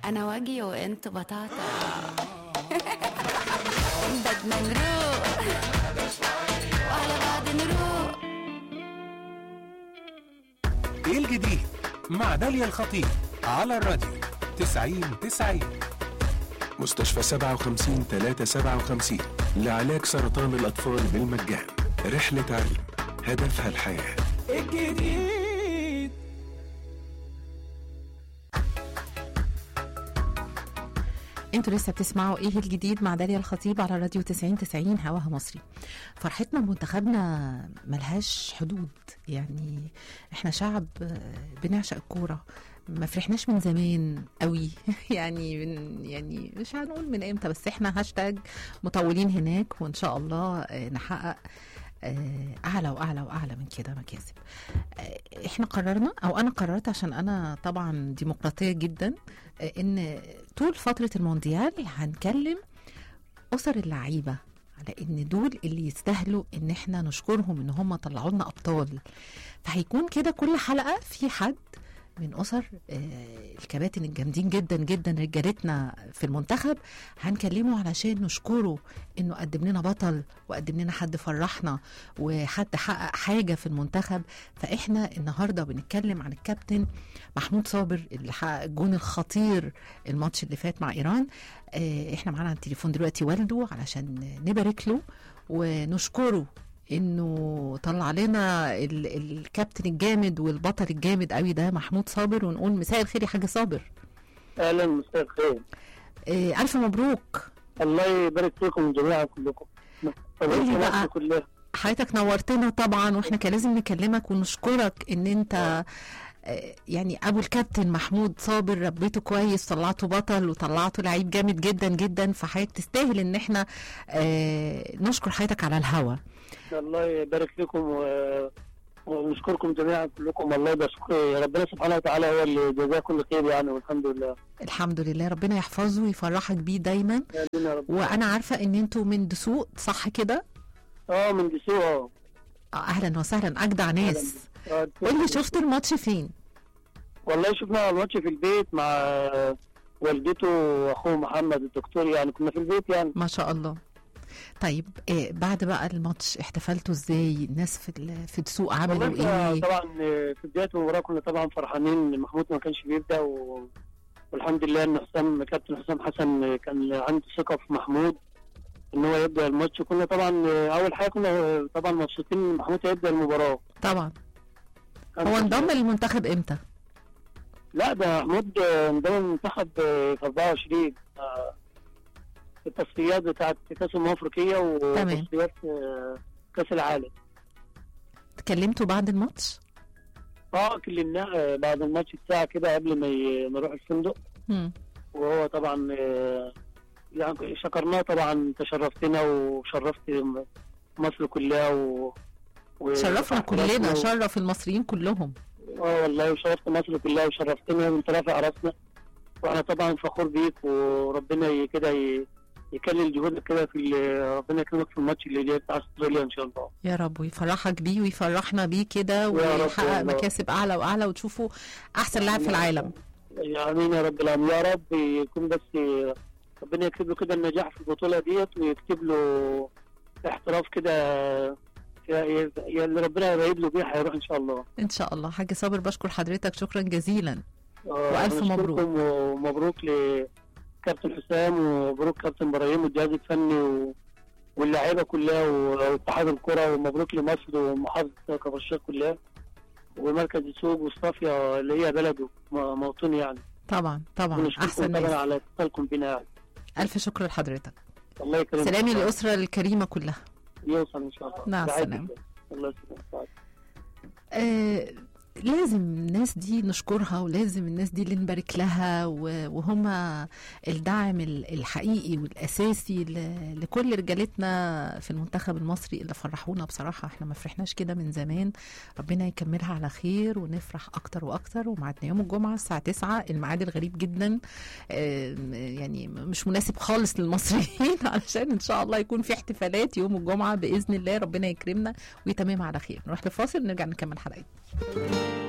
انا واجي وانت بطاطا بدنا نروق وعلى بعض نروق ايه الجديد مع داليا الخطيب على الراديو 90 90 مستشفى 57 357 لعلاج سرطان الأطفال بالمجان رحلة علم هدفها الحياة الجديد انتوا لسه بتسمعوا ايه الجديد مع داليا الخطيب على راديو 90 90 هواها مصري فرحتنا بمنتخبنا ملهاش حدود يعني احنا شعب آه، بنعشق الكوره ما فرحناش من زمان قوي يعني من يعني مش هنقول من امتى بس احنا هاشتاج مطولين هناك وان شاء الله آه، نحقق آه، اعلى واعلى واعلى من كده مكاسب آه، احنا قررنا او انا قررت عشان انا طبعا ديمقراطيه جدا آه، ان طول فتره المونديال هنكلم اسر اللعيبه على ان دول اللي يستاهلوا ان احنا نشكرهم ان هم طلعوا لنا ابطال فهيكون كده كل حلقه في حد من اسر آه، الكباتن الجامدين جدا جدا رجالتنا في المنتخب هنكلمه علشان نشكره انه قدم لنا بطل وقدم لنا حد فرحنا وحد حقق حاجه في المنتخب فاحنا النهارده بنتكلم عن الكابتن محمود صابر اللي حقق الجون الخطير الماتش اللي فات مع ايران آه، احنا معانا على التليفون دلوقتي والده علشان نبارك له ونشكره انه طلع لنا ال- الكابتن الجامد والبطل الجامد قوي ده محمود صابر ونقول مساء الخير يا حاج صابر اهلا مساء الخير آه، الف مبروك الله يبارك فيكم جميعا كلكم قول لي بقى. مصر كلها حضرتك نورتنا طبعا واحنا كان لازم نكلمك ونشكرك ان انت آه، يعني ابو الكابتن محمود صابر ربيته كويس طلعته بطل وطلعته لعيب جامد جدا جدا فحضرتك تستاهل ان احنا آه، نشكر حضرتك على الهوا الله يبارك فيكم و... ونشكركم جميعا كلكم الله يبارك ربنا سبحانه وتعالى هو اللي جزاه كل خير يعني والحمد لله الحمد لله ربنا يحفظه ويفرحك بيه دايما امين يا رب وانا عارفه ان انتوا من دسوق صح كده اه من دسوق اه آه، اهلا وسهلا اجدع ناس آه، قول لي شفت الماتش فين والله شفنا الماتش في البيت مع والدته واخوه محمد الدكتور يعني كنا في البيت يعني ما شاء الله طيب إيه بعد بقى الماتش احتفلتوا ازاي الناس في ال- في السوق عملوا والله إحنا ايه طبعا في بدايه المباراه كنا طبعا فرحانين محمود ما كانش بيبدا و... والحمد لله ان حسام كابتن حسام حسن كان عنده ثقه في محمود ان هو يبدا الماتش كنا طبعا اول حاجه كنا طبعا مبسوطين ان محمود هيبدا المباراه طبعا هو انضم للمنتخب امتى لا ده محمود انضم المنتخب في 24 آه، في التصفيات بتاعت كاس الامم الافريقيه تمام. وتصفيات آه، كاس العالم اتكلمتوا بعد الماتش اه كلمناه بعد الماتش بساعه كده قبل ما ي- ما نروح الفندق مم. وهو طبعا آه، يعني شكرناه طبعا تشرفتنا وشرفت م- مصر كلها و... و... شرفنا كلنا و... شرف المصريين كلهم اه والله وشرفت مصر كلها وشرفتنا وانت رافع راسنا وانا طبعا فخور بيك وربنا ي- كده ي... يكلل جهودك كده في ال- ربنا يكرمك في الماتش اللي جاي بتاع استراليا ان شاء الله يا رب ويفرحك بيه ويفرحنا بيه كده رب ويحقق والله. مكاسب اعلى واعلى وتشوفوا احسن لاعب في العالم امين يا رب العالمين يا رب يكون بس ربنا يكتب له كده النجاح في البطوله ديت ويكتب له احتراف كده يا- يا اللي ربنا يبعد له بيه هيروح ان شاء الله ان شاء الله حاج صابر بشكر حضرتك شكرا جزيلا آه، وألف بشكركم مبروك. ومبروك لكابتن حسام ومبروك كابتن ابراهيم والجهاز الفني و... واللاعيبه كلها و- واتحاد الكره ومبروك لمصر ومحافظه كفر الشيخ كلها ومركز السوق والصافيه اللي هي بلده م- موطن يعني طبعا طبعا ونشكركم احسن طبعا ناس على اتصالكم بنا يعني الف شكر لحضرتك الله يكرمك سلامي للاسره الكريمه كلها يوصل ان شاء الله مع بعيد السلامة. كده. الله يسلمك آه لازم الناس دي نشكرها ولازم الناس دي اللي نبارك لها و- وهم الدعم ال- الحقيقي والاساسي ل- لكل رجالتنا في المنتخب المصري اللي فرحونا بصراحه احنا ما فرحناش كده من زمان ربنا يكملها على خير ونفرح اكتر واكتر وميعادنا يوم الجمعه الساعه 9 الميعاد الغريب جدا آه، يعني مش مناسب خالص للمصريين علشان ان شاء الله يكون في احتفالات يوم الجمعه باذن الله ربنا يكرمنا ويتمم على خير نروح لفاصل ونرجع نكمل حلقتنا